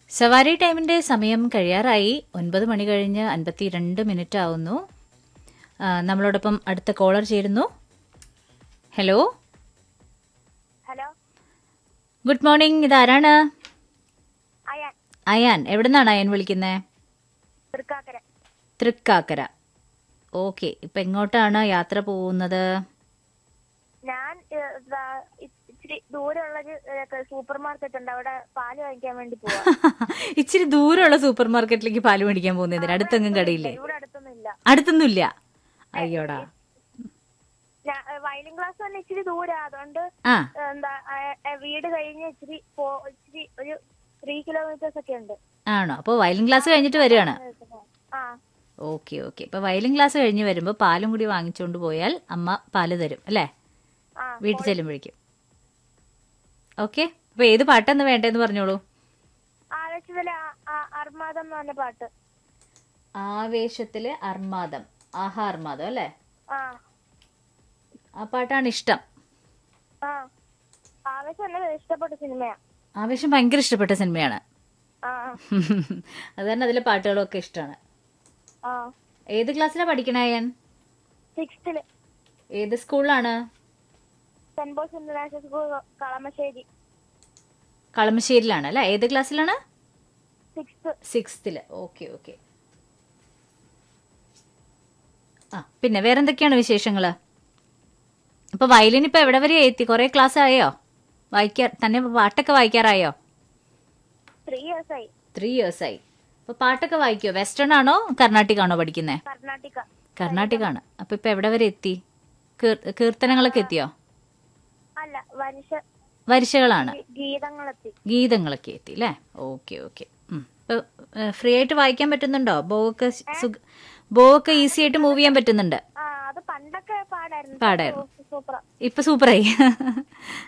സവാരി ടൈമിന്റെ സമയം കഴിയാറായി ഒൻപത് മണി കഴിഞ്ഞ് അൻപത്തിരണ്ട് മിനിറ്റ് ആവുന്നു ആ, നമ്മളോടൊപ്പം അടുത്ത കോളർ ചേരുന്നു ഹലോ ഹലോ ഗുഡ് മോർണിംഗ് ഇതാരാണ് അയാൻ അയാൻ എവിടുന്നാണ് അയാൻ വിളിക്കുന്നത് തൃക്കാക്കര തൃക്കാക്കര ഓക്കെ ഇപ്പൊ എങ്ങോട്ടാണ് യാത്ര പോകുന്നത് ഞാൻ ഏഹ്, ദാ ഇ- ഇച്ചിരി ദൂരമുള്ളൊരു ഏഹ്, സൂപ്പർ മാർക്കറ്റ് ഉണ്ട് അവിടെ പാല് വാങ്ങിക്കാൻ വേണ്ടി പോവാ ഇച്ചിരി ദൂരമുള്ള സൂപ്പർ മാർക്കറ്റിലേക്ക് പാല് മേടിക്കാൻ പോകുന്നതിന് അടുത്തെങ്ങും കടയില്ലേ ഇവിടെ അടുത്തൊന്നും ഇല്ല അടുത്തൊന്നുമില്ല അയ്യോടാ ഞാൻ വയലിൻ ക്ലാസ് തന്നെ ഇച്ചിരി ദൂരാ അതുകൊണ്ട് ആ ഏഹ്, എന്താ ഏഹ്, ഏഹ്, വീട് കഴിഞ്ഞ് ഇച്ചിരി പോ- ഇച്ചിരി ഒരു ത്രീ കിലോമീറ്റേഴ്സ് ഒക്കെ ഉണ്ട് ആണോ അപ്പോൾ വയലിൻ ക്ലാസ് കഴിഞ്ഞിട്ട് വരികയാണ് ആ ഓക്കെ ഓക്കെ ഇപ്പൊ വയലിൻ ക്ലാസ് കഴിഞ്ഞ് വരുമ്പോൾ പാലും കൂടി വാങ്ങിച്ചുകൊണ്ട് പോയാൽ അമ്മ പാല് തരും അല്ലേ ആ വീട്ടിൽ ചെല്ലുമ്പോഴേക്കും ഓക്കെ അപ്പൊ ഏത് പാട്ടെന്ന് വേണ്ടതെന്ന് പറഞ്ഞോളൂ ആവേശത്തിലെ ആ- ആ- അർമാദം എന്ന് പറഞ്ഞ പാട്ട് ആവേശത്തിലെ അർമാദം ആഹാ അർമാദം അല്ലേ ആ ആ പാട്ടാണ് ഇഷ്ടം ആ ആവേശം എന്നെ ഇഷ്ടപ്പെട്ട സിനിമയാ ആവേശം ഭയങ്കര ഇഷ്ടപ്പെട്ട സിനിമയാണ് ആ അത് തന്നെ അതിലെ പാട്ടുകളൊക്കെ ഇഷ്ടമാണ് ആ ഏത് ക്ലാസ്സിലാണ് പഠിക്കണേ ഞാൻ സിക്സ്ത്തില് ഏത് സ്കൂളിലാണ് saint Paul's international school Kalamassery കളമശ്ശേരിയിലാണ് അല്ലേ ഏത് ക്ലാസ്സിലാണ് സിക്സ്ത് സിക്സ്ത്തില് ഓക്കെ ഓക്കെ ആ പിന്നെ വേറെന്തൊക്കെയാണ് വിശേഷങ്ങള് ഇപ്പൊ വയലിൻ ഇപ്പൊ എവിടെ വരെ എത്തി കുറെ ക്ലാസ് ആയോ വായിക്കാ തന്നെ പാട്ടൊക്കെ വായിക്കാറായോ ത്രീ ഇയേഴ്സ് ആയി ത്രീ ഇയേഴ്സ് ആയി അപ്പൊ പാട്ടൊക്കെ വായിക്കോ വെസ്റ്റേൺ ആണോ കർണാട്ടിക് ആണോ പഠിക്കുന്നത് കർണാട്ടിക കർണാട്ടിക് ആണ് അപ്പൊ ഇപ്പൊ എവിടെ വരെ എത്തി കീർ- കീർത്തനങ്ങളൊക്കെ എത്തിയോ അല്ല വരിശ വരിശകളാണ് ഗീതങ്ങളെത്തി ഗീതങ്ങളൊക്കെ എത്തി അല്ലേ ഓക്കെ ഓക്കെ ഇപ്പൊ ഫ്രീ ആയിട്ട് വായിക്കാൻ പറ്റുന്നുണ്ടോ ബോവൊക്കെ സുഖ- ബോവൊക്കെ ഈസി ആയിട്ട് മൂവ് ചെയ്യാൻ പറ്റുന്നുണ്ട് ആ അത് പണ്ടൊക്കെ പാടായിരുന്നു പാടായിരുന്നു. സൂപ്പർ ഇപ്പൊ സൂപ്പറായി